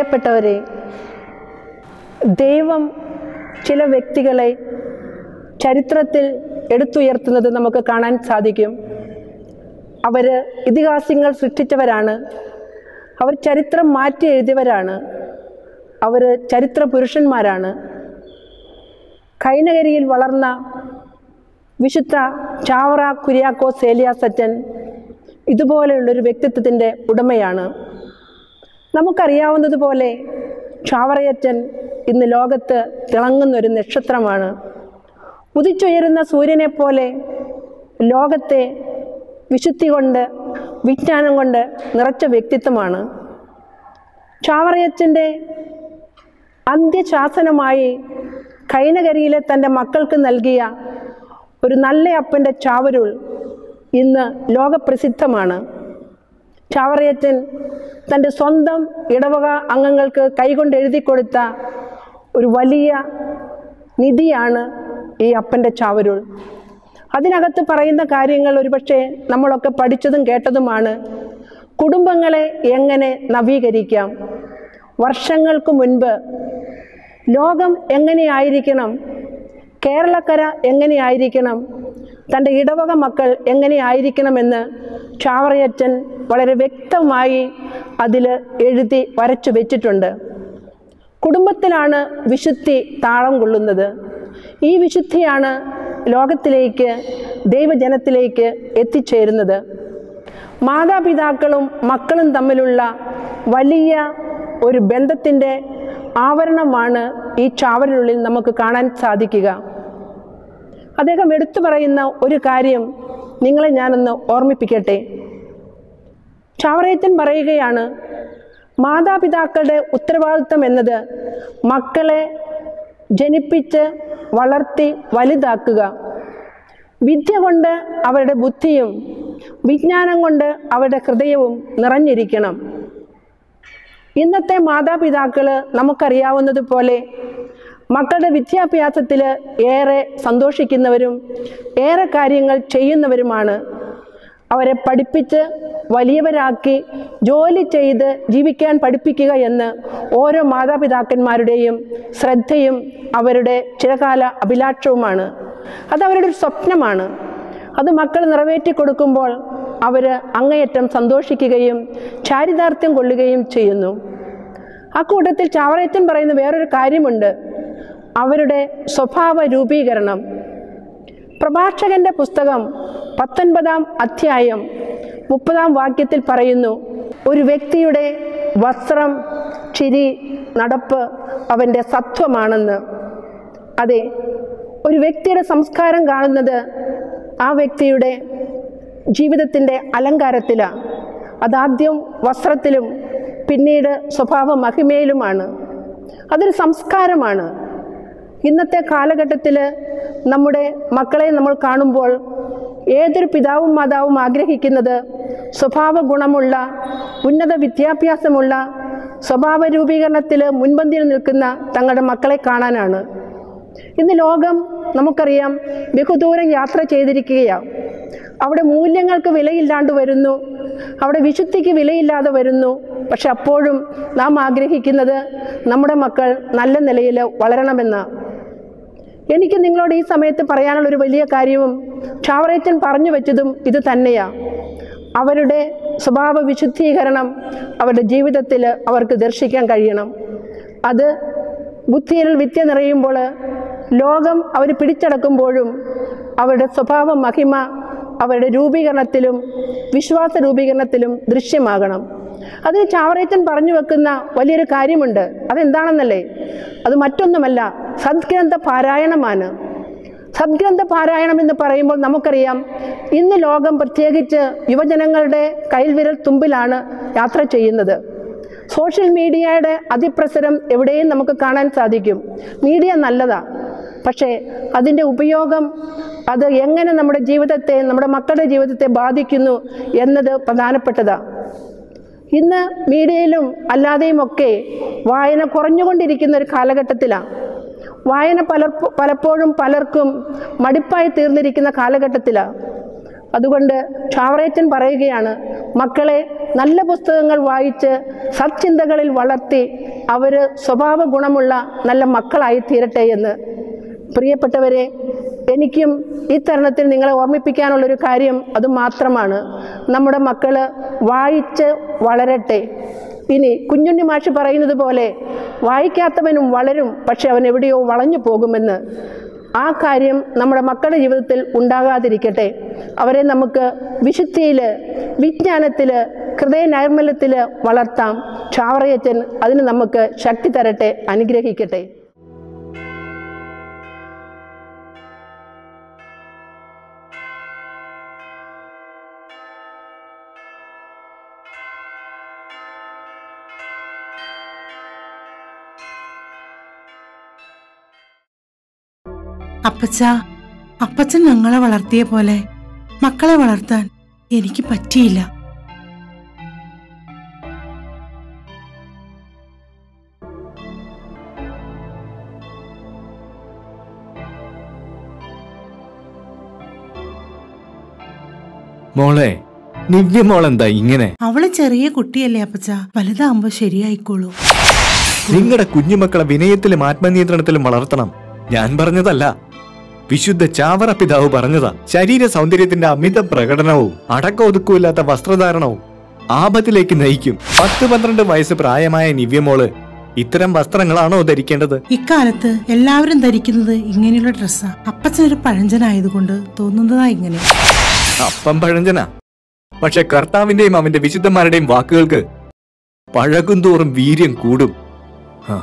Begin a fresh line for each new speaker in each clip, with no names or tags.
പ്രിയപ്പെട്ടവരെ ദൈവം ചില വ്യക്തികളെ ചരിത്രത്തിൽ എടുത്തുയർത്തുന്നത് നമുക്ക് കാണാൻ സാധിക്കും അവർ ഇതിഹാസ്യങ്ങൾ സൃഷ്ടിച്ചവരാണ് അവർ ചരിത്രം മാറ്റി എഴുതിയവരാണ് അവർ ചരിത്ര പുരുഷന്മാരാണ് കൈനകരിയിൽ വളർന്ന വിശുദ്ധ ചാവറ കുര്യാക്കോസ് ഏലിയാസച്ചൻ ഇതുപോലെയുള്ളൊരു വ്യക്തിത്വത്തിൻ്റെ ഉടമയാണ് നമുക്കറിയാവുന്നതുപോലെ ചാവറയച്ചൻ ഇന്ന് ലോകത്ത് തിളങ്ങുന്ന ഒരു നക്ഷത്രമാണ് ഉദിച്ചുയരുന്ന സൂര്യനെ പോലെ ലോകത്തെ വിശുദ്ധി കൊണ്ട് വിജ്ഞാനം കൊണ്ട് നിറച്ച വ്യക്തിത്വമാണ് ചാവറയച്ചൻ്റെ അന്ത്യശാസനമായി കൈനകരിയിലെ തൻ്റെ മക്കൾക്ക് നൽകിയ ഒരു നല്ല അപ്പൻ്റെ ചാവരുൾ ഇന്ന് ലോകപ്രസിദ്ധമാണ് ചാവറയച്ചൻ തൻ്റെ സ്വന്തം ഇടവക അംഗങ്ങൾക്ക് കൈകൊണ്ട് എഴുതി കൊടുത്ത ഒരു വലിയ നിധിയാണ് ഈ അപ്പൻ്റെ ചാവരുൾ അതിനകത്ത് പറയുന്ന കാര്യങ്ങൾ ഒരുപക്ഷെ നമ്മളൊക്കെ പഠിച്ചതും കേട്ടതുമാണ് കുടുംബങ്ങളെ എങ്ങനെ നവീകരിക്കാം വർഷങ്ങൾക്ക് മുൻപ് ലോകം എങ്ങനെയായിരിക്കണം കേരളക്കര എങ്ങനെയായിരിക്കണം തൻ്റെ ഇടവക മക്കൾ എങ്ങനെയായിരിക്കണമെന്ന് ചാവറയച്ചൻ വളരെ വ്യക്തമായി അതിൽ എഴുതി വരച്ചു വെച്ചിട്ടുണ്ട് കുടുംബത്തിലാണ് വിശുദ്ധി താളം കൊള്ളുന്നത് ഈ വിശുദ്ധിയാണ് ലോകത്തിലേക്ക് ദൈവജനത്തിലേക്ക് എത്തിച്ചേരുന്നത് മാതാപിതാക്കളും മക്കളും തമ്മിലുള്ള വലിയ ഒരു ബന്ധത്തിൻ്റെ ആവരണമാണ് ഈ ചാവലിനുള്ളിൽ നമുക്ക് കാണാൻ സാധിക്കുക അദ്ദേഹം എടുത്തു പറയുന്ന ഒരു കാര്യം നിങ്ങളെ ഞാനൊന്ന് ഓർമ്മിപ്പിക്കട്ടെ ചാവറയച്ചൻ പറയുകയാണ് മാതാപിതാക്കളുടെ ഉത്തരവാദിത്വം എന്നത് മക്കളെ ജനിപ്പിച്ച് വളർത്തി വലുതാക്കുക വിദ്യ കൊണ്ട് അവരുടെ ബുദ്ധിയും വിജ്ഞാനം കൊണ്ട് അവരുടെ ഹൃദയവും നിറഞ്ഞിരിക്കണം ഇന്നത്തെ മാതാപിതാക്കൾ നമുക്കറിയാവുന്നതുപോലെ മക്കളുടെ വിദ്യാഭ്യാസത്തിൽ ഏറെ സന്തോഷിക്കുന്നവരും ഏറെ കാര്യങ്ങൾ ചെയ്യുന്നവരുമാണ് അവരെ പഠിപ്പിച്ച് വലിയവരാക്കി ജോലി ചെയ്ത് ജീവിക്കാൻ പഠിപ്പിക്കുക എന്ന് ഓരോ മാതാപിതാക്കന്മാരുടെയും ശ്രദ്ധയും അവരുടെ ചിരകാല അഭിലാഷവുമാണ് അത് അവരുടെ ഒരു സ്വപ്നമാണ് അത് മക്കൾ നിറവേറ്റി കൊടുക്കുമ്പോൾ അവർ അങ്ങേയറ്റം സന്തോഷിക്കുകയും ചാരിതാർത്ഥ്യം കൊള്ളുകയും ചെയ്യുന്നു ആ കൂട്ടത്തിൽ ചാവറയച്ചൻ പറയുന്ന വേറൊരു കാര്യമുണ്ട് അവരുടെ സ്വഭാവ രൂപീകരണം പ്രഭാഷകന്റെ പുസ്തകം പത്തൊൻപതാം അധ്യായം മുപ്പതാം വാക്യത്തിൽ പറയുന്നു ഒരു വ്യക്തിയുടെ വസ്ത്രം ചിരി നടപ്പ് അവൻ്റെ സത്വമാണെന്ന് അതെ ഒരു വ്യക്തിയുടെ സംസ്കാരം കാണുന്നത് ആ വ്യക്തിയുടെ ജീവിതത്തിൻ്റെ അലങ്കാരത്തിലാണ് അതാദ്യം വസ്ത്രത്തിലും പിന്നീട് സ്വഭാവ മഹിമയിലുമാണ് അതൊരു സംസ്കാരമാണ് ഇന്നത്തെ കാലഘട്ടത്തിൽ നമ്മുടെ മക്കളെ നമ്മൾ കാണുമ്പോൾ ഏതൊരു പിതാവും മാതാവും ആഗ്രഹിക്കുന്നത് സ്വഭാവ ഗുണമുള്ള ഉന്നത വിദ്യാഭ്യാസമുള്ള സ്വഭാവ രൂപീകരണത്തിൽ മുൻപന്തിയിൽ നിൽക്കുന്ന തങ്ങളുടെ മക്കളെ കാണാനാണ് ഇന്ന് ലോകം നമുക്കറിയാം ബഹുദൂരം യാത്ര ചെയ്തിരിക്കുകയാണ് അവിടെ മൂല്യങ്ങൾക്ക് വിലയില്ലാണ്ട് വരുന്നു അവിടെ വിശുദ്ധിക്ക് വിലയില്ലാതെ വരുന്നു പക്ഷെ അപ്പോഴും നാം ആഗ്രഹിക്കുന്നത് നമ്മുടെ മക്കൾ നല്ല നിലയിൽ വളരണമെന്നാണ് എനിക്ക് നിങ്ങളോട് ഈ സമയത്ത് പറയാനുള്ള ഒരു വലിയ കാര്യവും ചാവറേച്ചൻ പറഞ്ഞു വെച്ചതും ഇത് തന്നെയാണ് അവരുടെ സ്വഭാവ വിശുദ്ധീകരണം അവരുടെ ജീവിതത്തിൽ അവർക്ക് ദർശിക്കാൻ കഴിയണം അത് ബുദ്ധിയിൽ വിദ്യ നിറയുമ്പോൾ ലോകം അവർ പിടിച്ചടക്കുമ്പോഴും അവരുടെ സ്വഭാവ മഹിമ അവരുടെ രൂപീകരണത്തിലും വിശ്വാസ രൂപീകരണത്തിലും ദൃശ്യമാകണം അതിന് ചാവറേച്ചൻ പറഞ്ഞു വെക്കുന്ന വലിയൊരു കാര്യമുണ്ട് അതെന്താണെന്നല്ലേ അത് മറ്റൊന്നുമല്ല സദ്ഗ്രന്ഥ പാരായണമാണ് സദ്ഗ്രന്ഥ പാരായണം എന്ന് പറയുമ്പോൾ നമുക്കറിയാം ഇന്ന് ലോകം പ്രത്യേകിച്ച് യുവജനങ്ങളുടെ കൈൽവിരൽ തുമ്പിലാണ് യാത്ര ചെയ്യുന്നത് സോഷ്യൽ മീഡിയയുടെ അതിപ്രസരം എവിടെയും നമുക്ക് കാണാൻ സാധിക്കും മീഡിയ നല്ലതാണ് പക്ഷേ അതിൻ്റെ ഉപയോഗം അത് എങ്ങനെ നമ്മുടെ ജീവിതത്തെ നമ്മുടെ മക്കളുടെ ജീവിതത്തെ ബാധിക്കുന്നു എന്നത് പ്രധാനപ്പെട്ടതാണ് ഇന്ന് മീഡിയയിലും അല്ലാതെയും ഒക്കെ വായന കുറഞ്ഞുകൊണ്ടിരിക്കുന്ന ഒരു കാലഘട്ടത്തിലാണ് വായന പല പലപ്പോഴും പലർക്കും മടിപ്പായി തീർന്നിരിക്കുന്ന കാലഘട്ടത്തിലാണ് അതുകൊണ്ട് ചാവറേച്ചൻ പറയുകയാണ് മക്കളെ നല്ല പുസ്തകങ്ങൾ വായിച്ച് സത്ചിന്തകളിൽ വളർത്തി അവർ സ്വഭാവ ഗുണമുള്ള നല്ല മക്കളായി തീരട്ടെ എന്ന് പ്രിയപ്പെട്ടവരെ എനിക്കും ഈ തരുണത്തിൽ നിങ്ങളെ ഓർമ്മിപ്പിക്കാനുള്ളൊരു കാര്യം അത് മാത്രമാണ് നമ്മുടെ മക്കൾ വായിച്ച് വളരട്ടെ ഇനി കുഞ്ഞുണ്ണി മാഷ് പറയുന്നത് പോലെ വായിക്കാത്തവനും വളരും പക്ഷെ അവൻ എവിടെയോ വളഞ്ഞു പോകുമെന്ന് ആ കാര്യം നമ്മുടെ മക്കളുടെ ജീവിതത്തിൽ ഉണ്ടാകാതിരിക്കട്ടെ അവരെ നമുക്ക് വിശുദ്ധിയിൽ വിജ്ഞാനത്തിൽ ഹൃദയ നൈർമല്യത്തിൽ വളർത്താം ചാവറയച്ചൻ അതിന് നമുക്ക് ശക്തി തരട്ടെ അനുഗ്രഹിക്കട്ടെ
അപ്പച്ച അപ്പച്ചൻ ഞങ്ങളെ വളർത്തിയ പോലെ മക്കളെ വളർത്താൻ എനിക്ക് പറ്റിയില്ല
മോളെ നിവ്യ മോളെന്താ ഇങ്ങനെ
അവള് ചെറിയ കുട്ടിയല്ലേ അപ്പച്ച വലുതാകുമ്പോ ശരിയായിക്കോളൂ
നിങ്ങളുടെ കുഞ്ഞുമക്കളെ വിനയത്തിലും ആത്മനിയന്ത്രണത്തിലും വളർത്തണം ഞാൻ പറഞ്ഞതല്ല വിശുദ്ധ ചാവറ പിതാവ് പറഞ്ഞതാ ശരീര സൗന്ദര്യത്തിന്റെ അമിത പ്രകടനവും അടക്ക ഒതുക്കമില്ലാത്ത വസ്ത്രധാരണവും ആപത്തിലേക്ക് നയിക്കും പത്ത് പന്ത്രണ്ട് വയസ്സ് പ്രായമായ നിവ്യമോള് ഇത്തരം വസ്ത്രങ്ങളാണോ ധരിക്കേണ്ടത്
ഇക്കാലത്ത് എല്ലാവരും ധരിക്കുന്നത് ഇങ്ങനെയുള്ള ഡ്രസ്സാ അപ്പച്ചനൊരു പഴഞ്ചനായതുകൊണ്ട് തോന്നുന്നതാ ഇങ്ങനെ
അപ്പം പഴഞ്ചന പക്ഷെ കർത്താവിന്റെയും അവന്റെ വിശുദ്ധന്മാരുടെയും വാക്കുകൾക്ക് പഴകും തോറും വീര്യം കൂടും ആ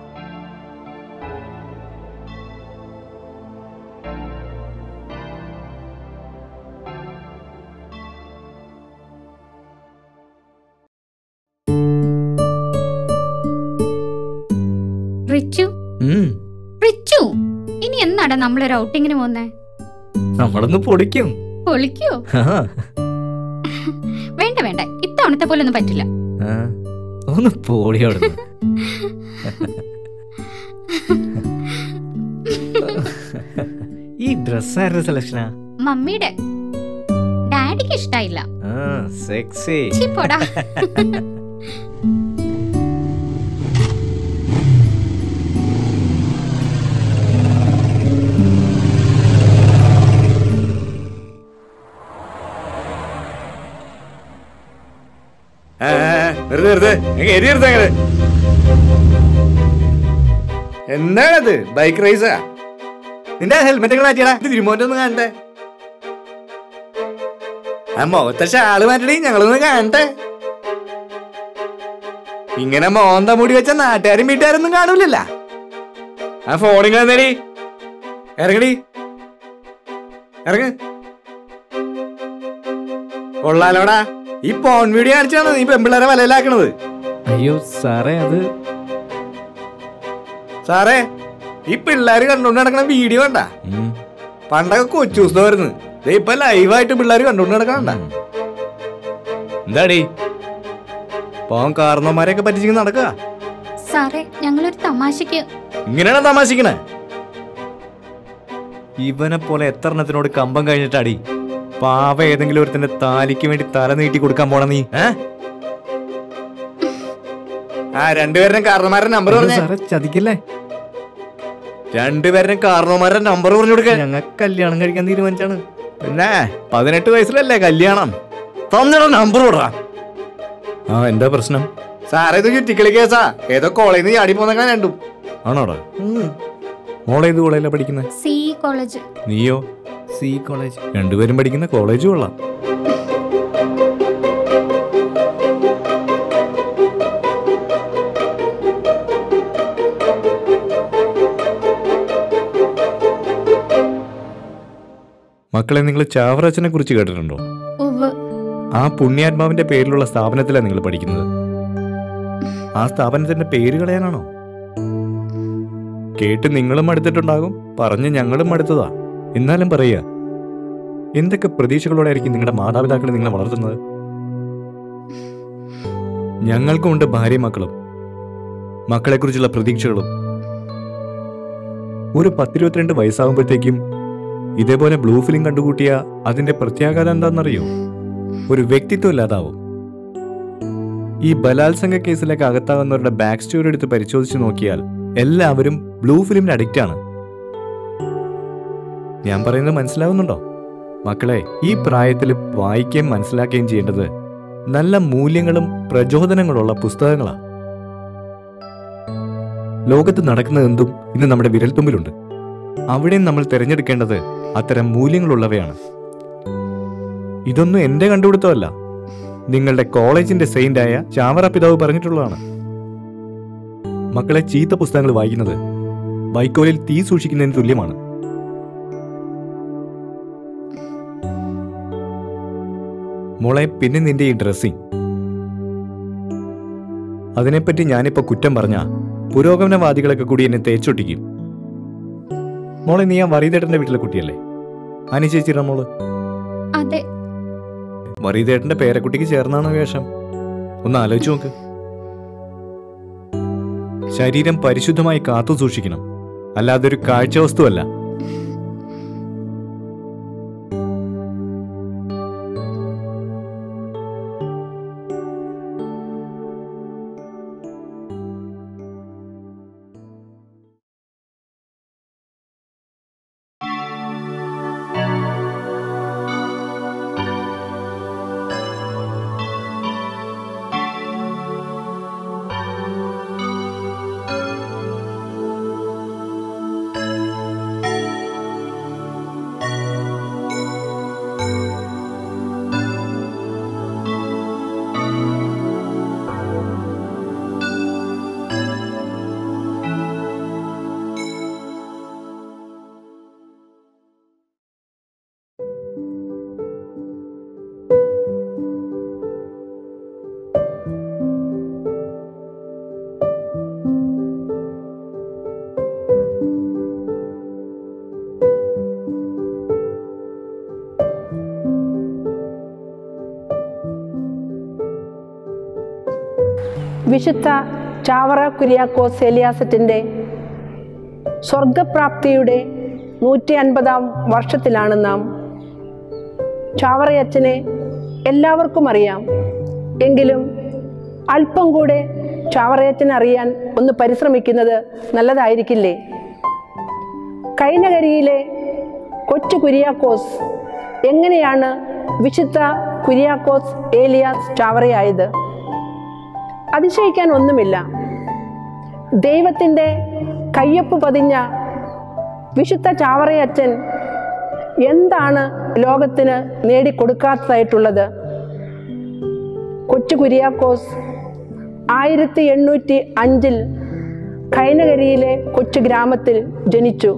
റിച്ചു
ഉം,
റിച്ചു ഇനി എന്നാടാ നമ്മളൊരു ഔട്ടിങ്ങിന് പോകുന്നേ
നമ്മളൊന്ന് പൊടിക്കും
പൊളിക്കോ
ആ,
വേണ്ട വേണ്ട ഇത്തവണത്തെ പോലെ ഒന്നും പറ്റില്ല
ആ, ഒന്ന് പോടി അവിടുന്ന് ഈ ഡ്രസ് ആരുടെ സെലക്ഷനാ
മമ്മിയുടെ ഡാഡിക്ക് ഇഷ്ടായില്ല
സെക്സി
ചീ, പോടാ
എന്താണത് ബൈക്ക് റേസാ നിന്റെ ഹെൽമെറ്റ് ഒക്കെ മാറ്റിയടാ ഇത് തിരുമോറ്റൊന്ന് കാണട്ടെ ആ മുഖത്തെ ഷാള് മാറ്റടി ഞങ്ങളൊന്ന് കാണട്ടെ ഇങ്ങനെ മോന്ത മുടി വെച്ച നാട്ടുകാരും വീട്ടുകാരൊന്നും കാണൂലല്ല ആ ഫോണിങ് എന്നേടി ഇറങ്ങടി ഇറങ്ങ് കൊള്ളാലോടാ ഈ പോൺ വീഡിയോ കാണിച്ചാണ് നീ പെമ്പിള്ളേരെ വലയിലാക്കണത്
അയ്യോ സാറേ അത്
സാറേ ഈ പിള്ളേര് കണ്ടോണ്ട് നടക്കണ വീഡിയോ കണ്ട
ഉം,
പണ്ടൊക്കെ കൊച്ചു ദിവസമായിരുന്നു ദേ ഇപ്പൊ ലൈവായിട്ട് പിള്ളേര് കണ്ടോണ്ട് നടക്കണ്ട
ഉം.
എന്താടി പോൻ കാരണവന്മാരെയൊക്കെ പറ്റിച്ചിങ്ങനെ നടക്കുക
സാറേ ഞങ്ങളൊരു തമാശക്ക്
ഇങ്ങനെയാണ് തമാശിക്കണേ
ഇവനെ പോലെ എത്ര എണ്ണത്തിനോട് കമ്പം കഴിഞ്ഞിട്ടാടി പാവ ഏതെങ്കിലും ഒരുത്തിന്റെ താലിക്ക് വേണ്ടി തല നീട്ടി കൊടുക്കാൻ പോണ നീ
ഏ ആ രണ്ടുപേരുടെ കാരണവന്മാരുടെ നമ്പർ
അയ്യോ,
പറഞ്ഞേ
സാറേ ചതിക്കല്ലേ
രണ്ടുപേരുടെ കാരണവന്മാരുടെ നമ്പർ പറഞ്ഞു കൊടുക്കാൻ
ഞങ്ങൾ കല്യാണം കഴിക്കാൻ തീരുമാനിച്ചാണ്
പിന്നെ പതിനെട്ട് വയസ്സിലല്ലേ കല്യാണം തന്നിട നമ്പർ വിടാ
ആ എന്താ പ്രശ്നം
സാറേ ഇത് ചുറ്റിക്കളി കേസാ ഏതോ കോളേജിൽ നിന്ന് ചാടി പോന്നേക്കാൻ രണ്ടും
ആണോടാ മോളെ ഏത് കോളേജിലാണ് പഠിക്കുന്നത്
സി കോളേജ്
നീയോ സി കോളേജ് രണ്ടുപേരും പഠിക്കുന്ന കോളേജ് കൊള്ളാം മക്കളെ നിങ്ങൾ ചാവറച്ചനെ കുറിച്ച് കേട്ടിട്ടുണ്ടോ
ഉവ്
ആ പുണ്യാത്മാവിന്റെ പേരിലുള്ള സ്ഥാപനത്തിലാണ് നിങ്ങൾ പഠിക്കുന്നത് ആ സ്ഥാപനത്തിന്റെ പേര് കളയാനാണോ കേട്ട് നിങ്ങളും അടുത്തിട്ടുണ്ടാകും പറഞ്ഞ് ഞങ്ങളും അടുത്തതാ എന്നാലും പറയുക എന്തൊക്കെ പ്രതീക്ഷകളോടായിരിക്കും നിങ്ങളുടെ മാതാപിതാക്കൾ നിങ്ങളെ വളർത്തുന്നത് ഞങ്ങൾക്കുമുണ്ട് ഭാര്യ മക്കളും മക്കളെക്കുറിച്ചുള്ള പ്രതീക്ഷകളും ഒരു പത്തിരുപത്തിരണ്ട് വയസ്സാകുമ്പോഴത്തേക്കും ഇതേപോലെ ബ്ലൂ ഫിലിം കണ്ടുകൂട്ടിയ അതിന്റെ പ്രത്യാഘാതം എന്താണെന്നറിയോ ഒരു വ്യക്തിത്വം ഇല്ലാതാവും
ഈ ബലാത്സംഗ കേസിലേക്ക് അകത്താകുന്നവരുടെ ബാക്ക് സ്റ്റോറി എടുത്ത് പരിശോധിച്ച് നോക്കിയാൽ എല്ലാവരും ബ്ലൂ ഫിലിമിന് അഡിക്റ്റ് ആണ് ഞാൻ പറയുന്നത് മനസ്സിലാവുന്നുണ്ടോ മക്കളെ ഈ പ്രായത്തിൽ വായിക്കുകയും മനസ്സിലാക്കുകയും ചെയ്യേണ്ടത് നല്ല മൂല്യങ്ങളും പ്രചോദനങ്ങളുള്ള പുസ്തകങ്ങളാണ് ലോകത്ത് നടക്കുന്നത് എന്തും ഇന്ന് നമ്മുടെ വിരൽത്തുമ്പിലുണ്ട് അവിടെയും നമ്മൾ തിരഞ്ഞെടുക്കേണ്ടത് അത്തരം മൂല്യങ്ങളുള്ളവയാണ് ഇതൊന്നും എന്റെ കണ്ടുപിടുത്തമല്ല നിങ്ങളുടെ കോളേജിന്റെ സെയിന്റായ ചാവറ പിതാവ് പറഞ്ഞിട്ടുള്ളതാണ് മക്കളെ ചീത്ത പുസ്തകങ്ങൾ വായിക്കുന്നത് വൈക്കോലിൽ തീ സൂക്ഷിക്കുന്നതിന് തുല്യമാണ് മോളെ പിന്നെ നിന്റെ ഈ ഡ്രസ്സിങ് അതിനെപ്പറ്റി ഞാനിപ്പോ കുറ്റം പറഞ്ഞ പുരോഗമനവാദികളൊക്കെ കൂടി എന്നെ തേച്ചൊട്ടിക്കും മോളെ നീ ആ വറീതേട്ടന്റെ വീട്ടിലെ കുട്ടിയല്ലേ അനി ചേച്ചിയുടെ മോള്
അതെ
വറീതേട്ടന്റെ പേരക്കുട്ടിക്ക് ചേർന്നാണ് വേഷം ഒന്ന് ആലോചിച്ച് നോക്ക് ശരീരം പരിശുദ്ധമായി കാത്തു സൂക്ഷിക്കണം അല്ലാതെ ഒരു കാഴ്ച വസ്തുവല്ല
വിശുദ്ധ ചാവറ കുര്യാക്കോസ് എലിയാസറ്റിൻ്റെ സ്വർഗപ്രാപ്തിയുടെ നൂറ്റി അൻപതാം വർഷത്തിലാണ് നാം ചാവറയച്ചനെ എല്ലാവർക്കും അറിയാം എങ്കിലും അല്പം കൂടെ ചാവറയച്ചനെ അറിയാൻ ഒന്ന് പരിശ്രമിക്കുന്നത് നല്ലതായിരിക്കില്ലേ കൈനകരിയിലെ കൊച്ചു കുര്യാക്കോസ് എങ്ങനെയാണ് വിശുദ്ധ കുര്യാക്കോസ് ഏലിയാസ് ചാവറയായത് അതിശയിക്കാൻ ഒന്നുമില്ല ദൈവത്തിൻ്റെ കയ്യൊപ്പ് പതിഞ്ഞ വിശുദ്ധ ചാവറയച്ചൻ എന്താണ് ലോകത്തിന് നേടിക്കൊടുക്കാത്തതായിട്ടുള്ളത് കൊച്ചു കുര്യാക്കോസ് ആയിരത്തി എണ്ണൂറ്റി അഞ്ചിൽ കൈനകരിയിലെ കൊച്ചു ഗ്രാമത്തിൽ ജനിച്ചു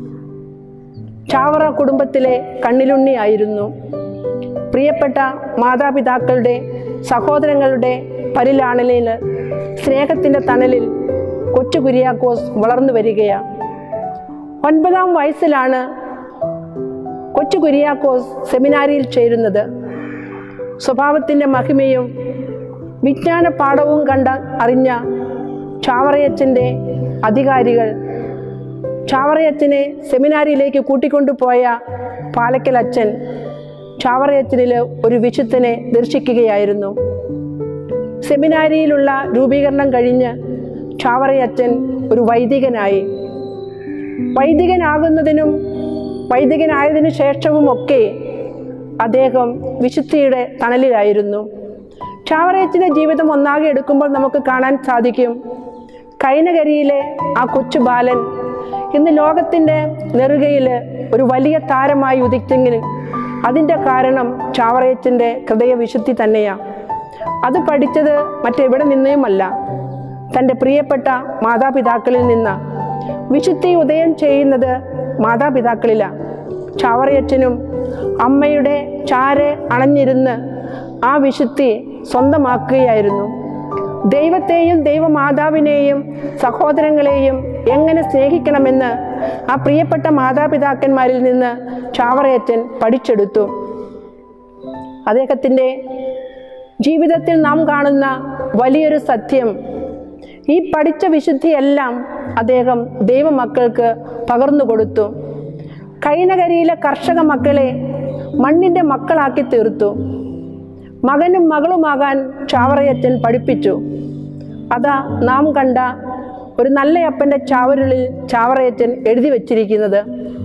ചാവറ കുടുംബത്തിലെ കണ്ണിലുണ്ണിയായിരുന്നു പ്രിയപ്പെട്ട മാതാപിതാക്കളുടെ സഹോദരങ്ങളുടെ പരിലാണലിൽ സ്നേഹത്തിൻ്റെ തണലിൽ കൊച്ചു കുര്യാക്കോസ് വളർന്നു വരികയാണ് ഒൻപതാം വയസ്സിലാണ് കൊച്ചു കുര്യാക്കോസ് സെമിനാരിയിൽ ചേരുന്നത് സ്വഭാവത്തിൻ്റെ മഹിമയും വിജ്ഞാന പാഠവും കണ്ട അറിഞ്ഞ ചാവറയച്ചൻ്റെ അധികാരികൾ ചാവറയച്ചനെ സെമിനാരിയിലേക്ക് കൂട്ടിക്കൊണ്ടുപോയ പാലക്കൽ അച്ഛൻ ചാവറയച്ചനിൽ ഒരു വിശുദ്ധനെ ദർശിക്കുകയായിരുന്നു സെമിനാരിയിലുള്ള രൂപീകരണം കഴിഞ്ഞ് ചാവറയച്ചൻ ഒരു വൈദികനായി വൈദികനാകുന്നതിനും വൈദികനായതിനു ശേഷവുമൊക്കെ അദ്ദേഹം വിശുദ്ധിയുടെ തണലിലായിരുന്നു ചാവറയച്ചൻ്റെ ജീവിതം ഒന്നാകെ എടുക്കുമ്പോൾ നമുക്ക് കാണാൻ സാധിക്കും കൈനകരിയിലെ ആ കൊച്ചു ബാലൻ ഇന്ന് ലോകത്തിൻ്റെ നെറുകയിൽ ഒരു വലിയ താരമായി ഉദിച്ചെങ്കിൽ അതിൻ്റെ കാരണം ചാവറയച്ചൻ്റെ ഹൃദയവിശുദ്ധി തന്നെയാണ് അത് പഠിച്ചത് മറ്റെവിടെ നിന്നുമല്ല തൻ്റെ പ്രിയപ്പെട്ട മാതാപിതാക്കളിൽ നിന്ന് വിശുദ്ധി ഉദയം ചെയ്യുന്നത് മാതാപിതാക്കളിലാണ് ചാവറയച്ചനും അമ്മയുടെ ചാരെ അണഞ്ഞിരുന്ന് ആ വിശുദ്ധി സ്വന്തമാക്കുകയായിരുന്നു ദൈവത്തെയും ദൈവമാതാവിനെയും സഹോദരങ്ങളെയും എങ്ങനെ സ്നേഹിക്കണമെന്ന് ആ പ്രിയപ്പെട്ട മാതാപിതാക്കന്മാരിൽ നിന്ന് ചാവറയച്ചൻ പഠിച്ചെടുത്തു അദ്ദേഹത്തിൻ്റെ ജീവിതത്തിൽ നാം കാണുന്ന വലിയൊരു സത്യം ഈ പഠിച്ച വിശുദ്ധിയെല്ലാം അദ്ദേഹം ദൈവമക്കൾക്ക് പകർന്നു കൊടുത്തു കൈനകരിയിലെ കർഷക മക്കളെ മണ്ണിൻ്റെ മക്കളാക്കി തീർത്തു മകനും മകളുമാകാൻ ചാവറയച്ചൻ പഠിപ്പിച്ചു അതാ നാം കണ്ട ഒരു നല്ല അപ്പൻ്റെ ചാവരുളിൽ ചാവറയച്ചൻ എഴുതി വച്ചിരിക്കുന്നത്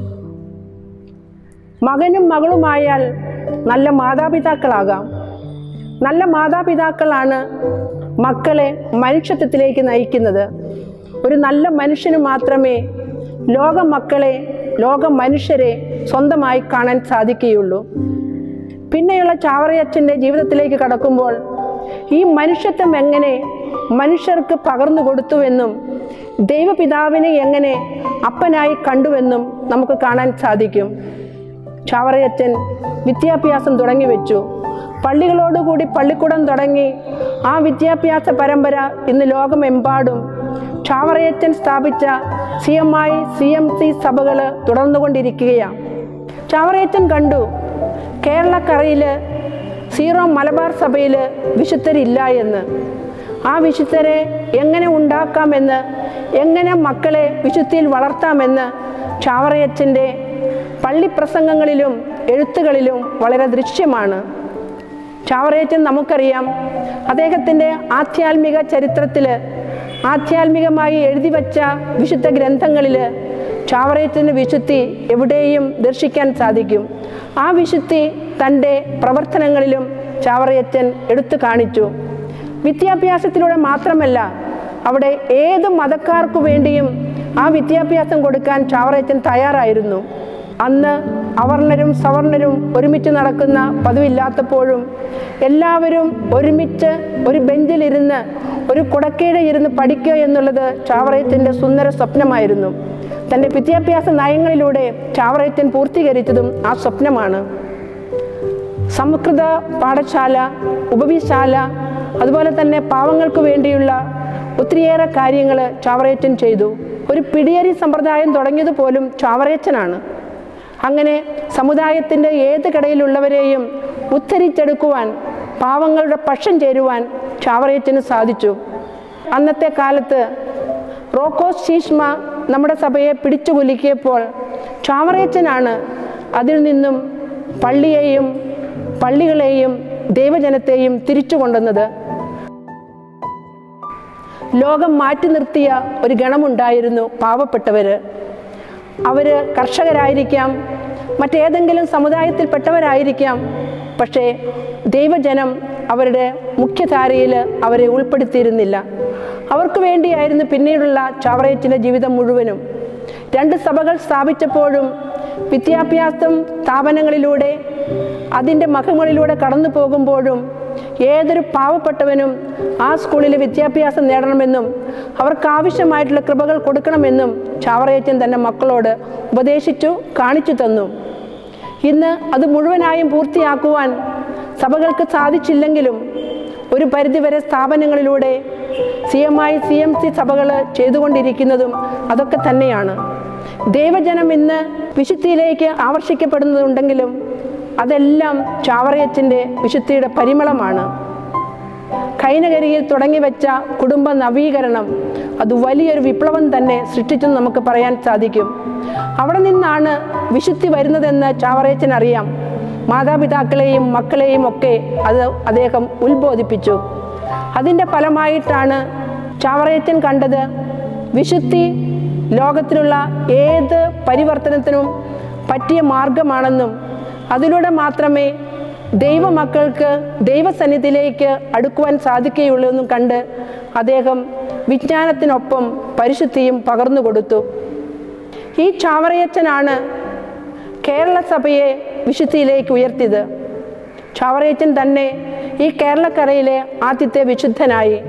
മകനും മകളുമായാൽ നല്ല മാതാപിതാക്കളാകാം നല്ല മാതാപിതാക്കളാണ് മക്കളെ മനുഷ്യത്വത്തിലേക്ക് നയിക്കുന്നത് ഒരു നല്ല മനുഷ്യന് മാത്രമേ ലോക മക്കളെ ലോക മനുഷ്യരെ സ്വന്തമായി കാണാൻ സാധിക്കുകയുള്ളൂ പിന്നെയുള്ള ചാവറയച്ചൻ്റെ ജീവിതത്തിലേക്ക് കടക്കുമ്പോൾ ഈ മനുഷ്യത്വം എങ്ങനെ മനുഷ്യർക്ക് പകർന്നു കൊടുത്തുവെന്നും ദൈവപിതാവിനെ എങ്ങനെ അപ്പനായി കണ്ടുവെന്നും നമുക്ക് കാണാൻ സാധിക്കും ചാവറയച്ചൻ വിദ്യാഭ്യാസം തുടങ്ങി വെച്ചു പള്ളികളോടുകൂടി പള്ളിക്കൂടം തുടങ്ങി ആ വിദ്യാഭ്യാസ പരമ്പര ഇന്ന് ലോകമെമ്പാടും ചാവറയച്ചൻ സ്ഥാപിച്ച C M I C M C സഭകൾ തുടർന്നുകൊണ്ടിരിക്കുകയാണ് ചാവറയച്ചൻ കണ്ടു കേരളക്കരയിൽ സീറോ മലബാർ സഭയിൽ വിശുദ്ധരില്ല എന്ന് ആ വിശുദ്ധരെ എങ്ങനെ ഉണ്ടാക്കാമെന്ന് എങ്ങനെ മക്കളെ വിശുദ്ധിയിൽ വളർത്താമെന്ന് ചാവറയച്ചൻ്റെ പള്ളിപ്രസംഗങ്ങളിലും എഴുത്തുകളിലും വളരെ ദൃശ്യമാണ് ചാവറയച്ചൻ നമുക്കറിയാം അദ്ദേഹത്തിൻ്റെ ആധ്യാത്മിക ചരിത്രത്തിൽ ആധ്യാത്മികമായി എഴുതി വച്ച വിശുദ്ധ ഗ്രന്ഥങ്ങളിൽ ചാവറയച്ചൻ്റെ വിശുദ്ധി എവിടെയും ദർശിക്കാൻ സാധിക്കും ആ വിശുദ്ധി തൻ്റെ പ്രവർത്തനങ്ങളിലും ചാവറയച്ചൻ എടുത്തു കാണിച്ചു വിദ്യാഭ്യാസത്തിലൂടെ മാത്രമല്ല അവിടെ ഏത് മതക്കാർക്കു വേണ്ടിയും ആ വിദ്യാഭ്യാസം കൊടുക്കാൻ ചാവറയച്ചൻ തയ്യാറായിരുന്നു അന്ന് അവർണരും സവർണരും ഒരുമിച്ച് നടക്കുന്ന പതിവില്ലാത്തപ്പോഴും എല്ലാവരും ഒരുമിച്ച് ഒരു ബെഞ്ചിലിരുന്ന് ഒരു കുടക്കീഴെ ഇരുന്ന് പഠിക്കുക എന്നുള്ളത് ചാവറയത്തിൻ്റെ സുന്ദര സ്വപ്നമായിരുന്നു തൻ്റെ വിദ്യാഭ്യാസ നയങ്ങളിലൂടെ ചാവറയച്ചൻ പൂർത്തീകരിച്ചതും ആ സ്വപ്നമാണ് സംസ്കൃത പാഠശാല ഉപവിശാല അതുപോലെ തന്നെ പാവങ്ങൾക്ക് വേണ്ടിയുള്ള ഒത്തിരിയേറെ കാര്യങ്ങൾ ചാവറയച്ചൻ ചെയ്തു ഒരു പിടിയരി സമ്പ്രദായം തുടങ്ങിയത് പോലും ചാവറയച്ചനാണ് അങ്ങനെ സമുദായത്തിൻ്റെ ഏത് കടയിലുള്ളവരെയും ഉദ്ധരിച്ചെടുക്കുവാൻ പാവങ്ങളുടെ പക്ഷം ചേരുവാൻ ചാവറയച്ചന് സാധിച്ചു അന്നത്തെ കാലത്ത് റോക്കോസ് ശീഷ്മ നമ്മുടെ സഭയെ പിടിച്ചു കുലുക്കിയപ്പോൾ ചാവറയച്ചനാണ് അതിൽ നിന്നും പള്ളിയെയും പള്ളികളെയും ദൈവജനത്തെയും തിരിച്ചു കൊണ്ടുവന്നത് ലോകം മാറ്റി നിർത്തിയ ഒരു ഗണമുണ്ടായിരുന്നു പാവപ്പെട്ടവർ അവർ കർഷകരായിരിക്കാം മറ്റേതെങ്കിലും സമുദായത്തിൽപ്പെട്ടവരായിരിക്കാം പക്ഷേ ദൈവജനം അവരുടെ മുഖ്യധാരയിൽ അവരെ ഉൾപ്പെടുത്തിയിരുന്നില്ല അവർക്ക് വേണ്ടിയായിരുന്നു പിന്നീടുള്ള ചാവറയച്ചിൻ്റെ ജീവിതം മുഴുവനും രണ്ട് സഭകൾ സ്ഥാപിച്ചപ്പോഴും വിദ്യാഭ്യാസം സ്ഥാപനങ്ങളിലൂടെ അതിൻ്റെ മഹങ്ങളിലൂടെ കടന്നു പോകുമ്പോഴും ഏതൊരു പാവപ്പെട്ടവനും ആ സ്കൂളിൽ വിദ്യാഭ്യാസം നേടണമെന്നും അവർക്ക് ആവശ്യമായിട്ടുള്ള കൃപകൾ കൊടുക്കണമെന്നും ചാവറയച്ചൻ തൻ്റെ മക്കളോട് ഉപദേശിച്ചു കാണിച്ചു തന്നു ഇന്ന് അത് മുഴുവനായും പൂർത്തിയാക്കുവാൻ സഭകൾക്ക് സാധിച്ചില്ലെങ്കിലും ഒരു പരിധിവരെ സ്ഥാപനങ്ങളിലൂടെ C M I C M C സഭകൾ ചെയ്തുകൊണ്ടിരിക്കുന്നതും അതൊക്കെ തന്നെയാണ് ദൈവജനം ഇന്ന് വിശുദ്ധിയിലേക്ക് ആകർഷിക്കപ്പെടുന്നതുണ്ടെങ്കിലും അതെല്ലാം ചാവറയച്ചൻ്റെ വിശുദ്ധിയുടെ പരിമളമാണ് കൈനകരിയിൽ തുടങ്ങി വെച്ച കുടുംബ നവീകരണം അത് വലിയൊരു വിപ്ലവം തന്നെ സൃഷ്ടിച്ചെന്ന് നമുക്ക് പറയാൻ സാധിക്കും അവിടെ നിന്നാണ് വിശുദ്ധി വരുന്നതെന്ന് ചാവറയച്ചൻ അറിയാം മാതാപിതാക്കളെയും മക്കളെയും ഒക്കെ അത് അദ്ദേഹം ഉത്ബോധിപ്പിച്ചു അതിൻ്റെ ഫലമായിട്ടാണ് ചാവറയച്ചൻ കണ്ടത് വിശുദ്ധി ലോകത്തിലുള്ള ഏത് പരിവർത്തനത്തിനും പറ്റിയ മാർഗമാണെന്നും അതിലൂടെ മാത്രമേ ദൈവമക്കൾക്ക് ദൈവസന്നിധിയിലേക്ക് അടുക്കുവാൻ സാധിക്കുകയുള്ളൂ എന്നും കണ്ട് അദ്ദേഹം വിജ്ഞാനത്തിനൊപ്പം പരിശുദ്ധിയും പകർന്നു കൊടുത്തു ഈ ചാവറയച്ചനാണ് കേരള സഭയെ വിശുദ്ധിയിലേക്ക് ഉയർത്തിയത് ചാവറയച്ചൻ തന്നെ ഈ കേരളക്കരയിലെ ആദ്യത്തെ വിശുദ്ധനായി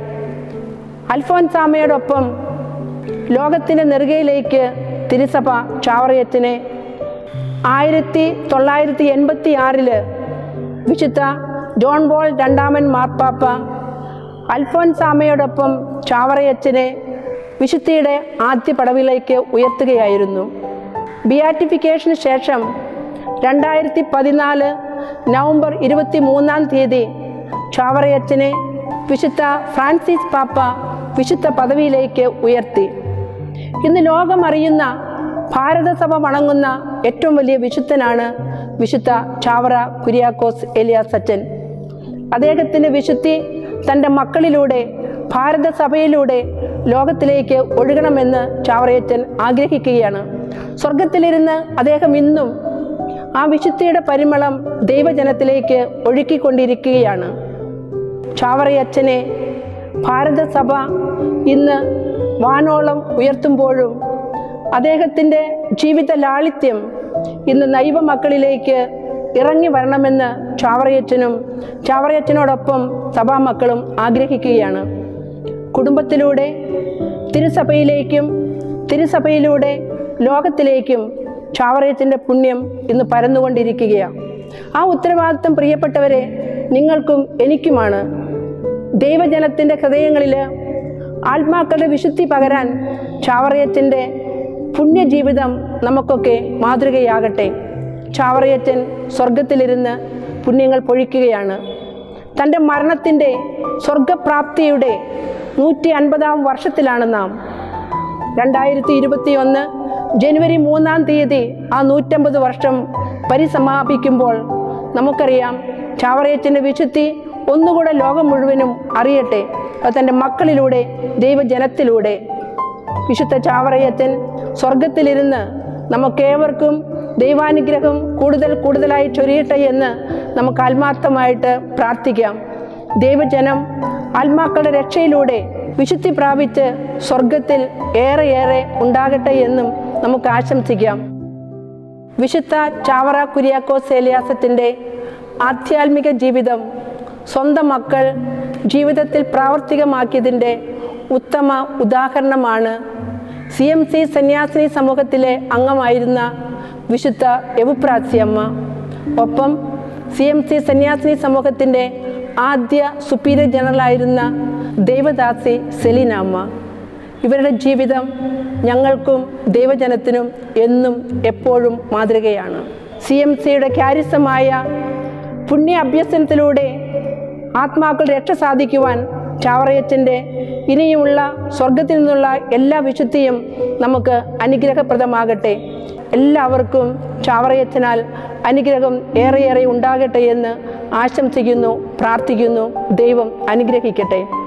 അൽഫോൻസാമയോടൊപ്പം ലോകത്തിൻ്റെ നെറുകയിലേക്ക് തിരുസഭ ചാവറയച്ചനെ ആയിരത്തി തൊള്ളായിരത്തി എൺപത്തി ആറില് വിശുദ്ധ ജോൺ ബോൾ രണ്ടാമൻ മാർപ്പാപ്പ അൽഫോൻസാമയോടൊപ്പം ചാവറയച്ചനെ വിശുദ്ധിയുടെ ആദ്യ പടവിലേക്ക് ഉയർത്തുകയായിരുന്നു ബിയാറ്റിഫിക്കേഷന് ശേഷം രണ്ടായിരത്തി പതിനാല് നവംബർ ഇരുപത്തി മൂന്നാം തീയതി ചാവറയച്ചനെ വിശുദ്ധ ഫ്രാൻസിസ് പാപ്പ വിശുദ്ധ പദവിയിലേക്ക് ഉയർത്തി ഇന്ന് ലോകം അറിയുന്ന ഭാരതസഭ വണങ്ങുന്ന ഏറ്റവും വലിയ വിശുദ്ധനാണ് വിശുദ്ധ ചാവറ കുര്യാക്കോസ് എലിയാസച്ചൻ അദ്ദേഹത്തിൻ്റെ വിശുദ്ധി തൻ്റെ മക്കളിലൂടെ ഭാരതസഭയിലൂടെ ലോകത്തിലേക്ക് ഒഴുകണമെന്ന് ചാവറയച്ചൻ ആഗ്രഹിക്കുകയാണ് സ്വർഗത്തിലിരുന്ന് അദ്ദേഹം ഇന്നും ആ വിശുദ്ധിയുടെ പരിമളം ദൈവജനത്തിലേക്ക് ഒഴുക്കിക്കൊണ്ടിരിക്കുകയാണ് ചാവറയച്ചനെ ഭാരതസഭ ഇന്ന് വാനോളം ഉയർത്തുമ്പോഴും അദ്ദേഹത്തിൻ്റെ ജീവിത ലാളിത്യം ഇന്ന് നൈവ മക്കളിലേക്ക് ഇറങ്ങി വരണമെന്ന് ചാവറയച്ചനും ചാവറയച്ചനോടൊപ്പം സഭാമക്കളും ആഗ്രഹിക്കുകയാണ് കുടുംബത്തിലൂടെ തിരുസഭയിലേക്കും തിരുസഭയിലൂടെ ലോകത്തിലേക്കും ചാവറയത്തിൻ്റെ പുണ്യം ഇന്ന് പരന്നുകൊണ്ടിരിക്കുകയാണ് ആ ഉത്തരവാദിത്വം പ്രിയപ്പെട്ടവരെ നിങ്ങൾക്കും എനിക്കുമാണ് ദൈവജനത്തിൻ്റെ ഹൃദയങ്ങളിൽ ആത്മാക്കളുടെ വിശുദ്ധി പകരാൻ ചാവറയച്ചൻ്റെ പുണ്യജീവിതം നമുക്കൊക്കെ മാതൃകയാകട്ടെ ചാവറയച്ചൻ സ്വർഗത്തിലിരുന്ന് പുണ്യങ്ങൾ പൊഴിക്കുകയാണ് തൻ്റെ മരണത്തിൻ്റെ സ്വർഗപ്രാപ്തിയുടെ നൂറ്റി അൻപതാം വർഷത്തിലാണ് നാം രണ്ടായിരത്തി ഇരുപത്തി ഒന്ന് ജനുവരി മൂന്നാം തീയതി ആ നൂറ്റമ്പത് വർഷം പരിസമാപിക്കുമ്പോൾ നമുക്കറിയാം ചാവറയച്ചൻ്റെ വിശുദ്ധി ഒന്നുകൂടെ ലോകം മുഴുവനും അറിയട്ടെ അത് തൻ്റെ മക്കളിലൂടെ ദൈവജനത്തിലൂടെ വിശുദ്ധ ചാവറയച്ചൻ സ്വർഗത്തിലിരുന്ന് നമുക്കേവർക്കും ദൈവാനുഗ്രഹം കൂടുതൽ കൂടുതലായി ചൊരിയട്ടെ എന്ന് നമുക്ക് ആത്മാർത്ഥമായിട്ട് പ്രാർത്ഥിക്കാം ദൈവജനം ആത്മാക്കളുടെ രക്ഷയിലൂടെ വിശുദ്ധി പ്രാപിച്ച് സ്വർഗത്തിൽ ഏറെയേറെ ഉണ്ടാകട്ടെ എന്നും നമുക്ക് ആശംസിക്കാം വിശുദ്ധ ചാവറ കുര്യാക്കോസ് ഏലിയാസത്തിൻ്റെ ആധ്യാത്മിക ജീവിതം സ്വന്തം മക്കൾ ജീവിതത്തിൽ പ്രാവർത്തികമാക്കിയതിൻ്റെ ഉത്തമ ഉദാഹരണമാണ് സി എം സി സന്യാസിനി സമൂഹത്തിലെ അംഗമായിരുന്ന വിശുദ്ധ എവുപ്രാസിയമ്മ ഒപ്പം സി എം സി സന്യാസിനി സമൂഹത്തിൻ്റെ ആദ്യ സുപ്പീരിയർ ജനറലായിരുന്ന ദേവദാസി സെലീനാമ്മ ഇവരുടെ ജീവിതം ഞങ്ങൾക്കും ദൈവജനത്തിനും എന്നും എപ്പോഴും മാതൃകയാണ് സി എം സിയുടെ ക്യാരിസമായ പുണ്യ അഭ്യസനത്തിലൂടെ ആത്മാക്കൾ രക്ഷ സാധിക്കുവാൻ ചാവറയച്ചൻ്റെ ഇനിയുമുള്ള സ്വർഗത്തിൽ നിന്നുള്ള എല്ലാ വിശുദ്ധിയും നമുക്ക് അനുഗ്രഹപ്രദമാകട്ടെ എല്ലാവർക്കും ചാവറയച്ചനാൽ അനുഗ്രഹം ഏറെയേറെ ഉണ്ടാകട്ടെ എന്ന് ആശംസിക്കുന്നു പ്രാർത്ഥിക്കുന്നു ദൈവം അനുഗ്രഹിക്കട്ടെ